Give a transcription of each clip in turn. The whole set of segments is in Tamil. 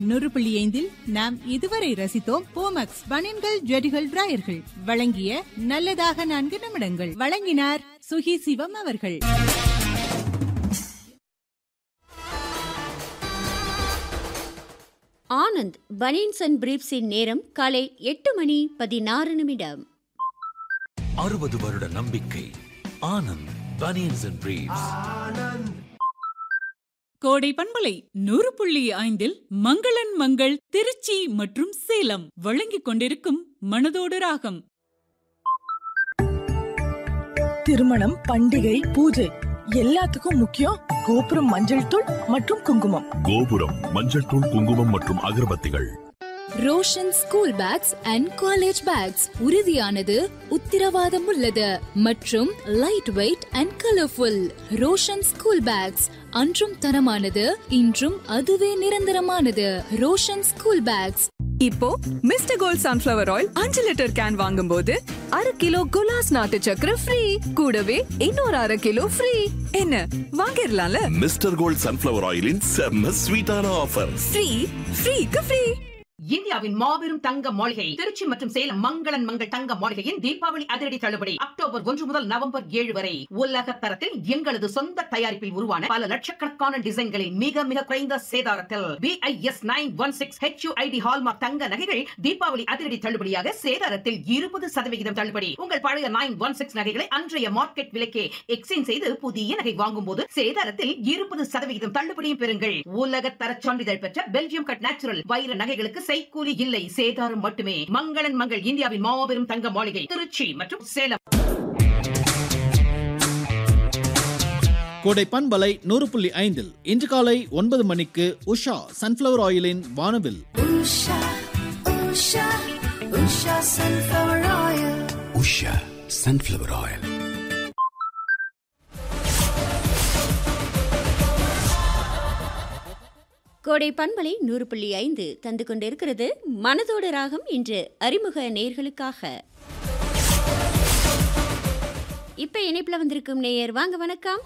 நூறு புள்ளி ஐந்தில் நாம் இதுவரை ரசித்தோம் போமக்ஸ் பனியன்கள் ஜெடிகள் டிராயர்கள் வழங்கிய நல்லதாக நான்கு நிமிடங்கள் வழங்கினார் சுகி சிவம் அவர்கள் ஆனந்த் பனியன்ஸ் அண்ட் பிரீப்ஸின் நேரம் காலை எட்டு மணி பதினாறு நிமிடம் அறுபது வருட நம்பிக்கை ஆனந்த் பனியன்ஸ் அண்ட் பிரீவ்ஸ் கோடை பண்பலை நூறு புள்ளி ஐந்தில் மங்களன் மங்கள் திருச்சி மற்றும் சேலம் வழங்கிக் கொண்டிருக்கும் மனதோடு ராகம் திருமணம் பண்டிகை பூஜை எல்லாத்துக்கும் முக்கியம் கோபுரம் மஞ்சள் தூள் மற்றும் குங்குமம் கோபுரம் மஞ்சள் தூள் குங்குமம் மற்றும் அகர்பத்திகள் Roshan school bags and college bags உறுதியானது உத்திரவாதம் உள்ளது மற்றும் light weight and colourful Roshan school bags அன்றும் தரமானது இன்றும் அதுவே நிரந்தரமானது ரோஷன் ஸ்கூல் பேக்ஸ் இப்போ மிஸ்டர் கோல்ட் சன்ஃபிளவர் ஆயில் அஞ்சு லிட்டர் கேன் வாங்கும்போது அரை கிலோ குலாஸ் நாட்டு சக்கரை ஃப்ரீ கூடவே இன்னொரு அரை கிலோ ஃப்ரீ என்ன வாங்கிடலாம்ல மிஸ்டர் கோல்ட் சன்ஃபிளவர் ஆயிலின் செம்ம ஸ்வீட்டான ஆஃபர் ஃப்ரீ ஃப்ரீக்கு ஃப்ரீ இந்தியாவின் மாபெரும் தங்க மாளிகை திருச்சி மற்றும் சேலம் மங்களன் மங்கள் தங்க மாளிகையின் தீபாவளி அதிரடி தள்ளுபடி அக்டோபர் ஒன்று முதல் நவம்பர் ஏழு வரை உலக தரத்தில் எங்களது சொந்த தயாரிப்பில் உருவான பல லட்சக்கணக்கான டிசைன்களை மிக மிக குறைந்த சேதாரத்தில் BIS nine one six HUID hallmark தங்க நகைகள் தீபாவளி அதிரடி தள்ளுபடியாக சேதாரத்தில் இருபது சதவிகிதம் தள்ளுபடி உங்கள் பழைய நைன் ஒன் சிக்ஸ் நகைகளை அன்றைய மார்க்கெட் விலைக்கே எக்ஸ்சேஞ்ச் செய்து புதிய நகை வாங்கும் போது சேதாரத்தில் இருபது சதவிகிதம் தள்ளுபடியும் பெறுங்கள் உலக தர சான்றிதழ் பெற்ற பெல்ஜியம் கட் நேச்சுரல் வைர நகைகளுக்கு செய்கூலி இல்லை சேதாரம் மட்டுமே மங்களன் மங்கள் இந்தியாவின் மாபெரும் தங்க மாளிகை திருச்சி மற்றும் சேலம் கோடை பண்பலை நூறு புள்ளி ஐந்தில் இன்று காலை ஒன்பது மணிக்கு உஷா சன்ஃப்ளவர் ஆயிலின் வானவில் உஷா சன்ஃபிளவர் ஆயில் கோடை பண்பலை நூறு புள்ளி ஐந்து தந்து கொண்டிருக்கிறது மனதோடு ராகம் இன்று அறிமுக நேயர்களுக்காக இப்ப இணைப்புல வந்திருக்கும் நேயர் வாங்க வணக்கம்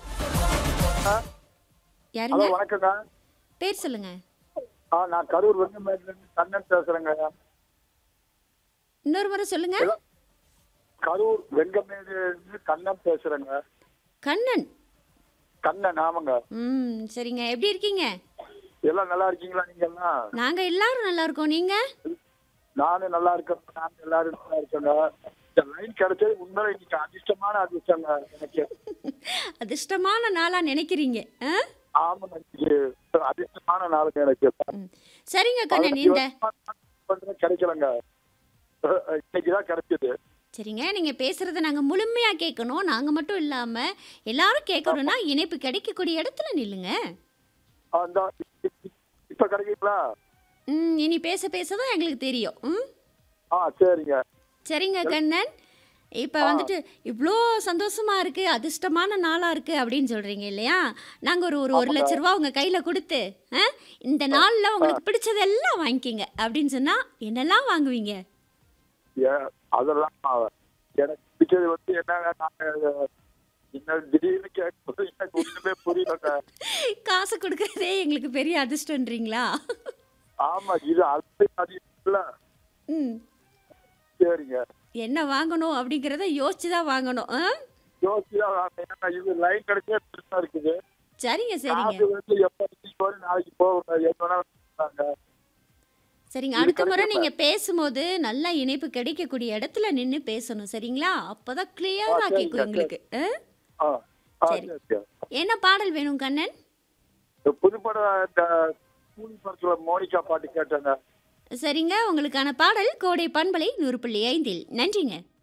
யாருங்க வணக்கங்க பேர் சொல்லுங்க ஆ நான் கரூர் வெங்கமேட்லேருந்து கண்ணன் பேசுறேங்க இன்னொரு முறை சொல்லுங்க கரூர் வெங்கமேடு கண்ணன் பேசுறேங்க கண்ணன் கண்ணன் ஆமாங்க ம் சரிங்க எப்படி இருக்கீங்க எல்லாம் நல்லா இருக்கீங்களா நீங்க எல்லாம் நாங்க எல்லாரும் நல்லா இருக்கோம் நீங்க நானும் நல்லா இருக்கேன் நானும் எல்லாரும் நல்லா இருக்கேங்க இந்த லைன் கிடைச்சது உண்மையில இன்னைக்கு அதிர்ஷ்டமான அதிர்ஷ்டங்க எனக்கு அதிர்ஷ்டமான நாளா நினைக்கிறீங்க ஆ? ஆமாங்க இன்னைக்கு அதிர்ஷ்டமான நாளுங்க எனக்கு சரிங்க கண்ணன் இந்த பண்றது கிடைக்கலங்க இன்னைக்குதான் கிடைச்சது சரிங்க நீங்க பேசுறத நாங்க முழுமையா கேட்கணும் நாங்க மட்டும் இல்லாம எல்லாரும் கேட்கணும்னா இணைப்பு கிடைக்கக்கூடிய இடத்துல நில்லுங்க அந்த இப்ப கிடைக்குங்களா ம் இனி பேச பேச தான் எங்களுக்கு தெரியும் ம் ஆ சரிங்க சரிங்க கண்ணன் இப்போ வந்துட்டு இவ்வளோ சந்தோஷமா இருக்கு அதிர்ஷ்டமான நாளா இருக்கு அப்படின்னு சொல்றீங்க இல்லையா நாங்க ஒரு ஒரு ஒரு லட்ச ரூபா உங்க கையில கொடுத்து ஆ, இந்த நாள்ல உங்களுக்கு பிடிச்சதெல்லாம் வாங்கிக்கிங்க அப்படின்னு சொன்னா என்னெல்லாம் வாங்குவீங்க ஏ- அதெல்லாம் எனக்கு பிடிச்சது வந்து என்னங்க நாங்க என்ன திடீர்னு கேட்கும்போது எனக்கு ஒண்ணுமே புரியலங்க காசு கொடுக்கறதே எங்களுக்கு பெரிய அதிர்ஷ்டன்றீங்களா ஆமா இது அது அது இல்ல ம் சரிங்க என்ன வாங்கணும் அப்படிங்கிறத யோசிச்சு தான் வாங்கணும் ஆ? யோசிச்சா ஏன்னா இது லைன் கிடைச்சே பெருசா இருக்குது சரிங்க சரிங்க அது வந்து எப்ப இன்னைக்கு வரும் நாளைக்கு போகுங்க என்ன வேணாலும் சொல்றாங்க. சரிங்க இது அடுத்த முறை கிடைக்கும் நீங்க பேசும்போது நல்ல இணைப்பு கிடைக்கக்கூடிய இடத்துல நின்னு பேசணும் சரிங்களா அப்பதான் கிளியரா சரிங்க, கேட்கும் சரி. எங்களுக்கு ஆ? ஆ ஆ, சரி. சரி, சரி. என்ன பாடல் வேணும் கண்ணன் இந்த புதுப்படம் இந்த கூலி படத்துல மோனிகா பாட்டு கேட்டேங்க சரிங்க உங்களுக்கான பாடல் கோடை பண்பலை நூறு புள்ளி ஐந்தில் நன்றிங்க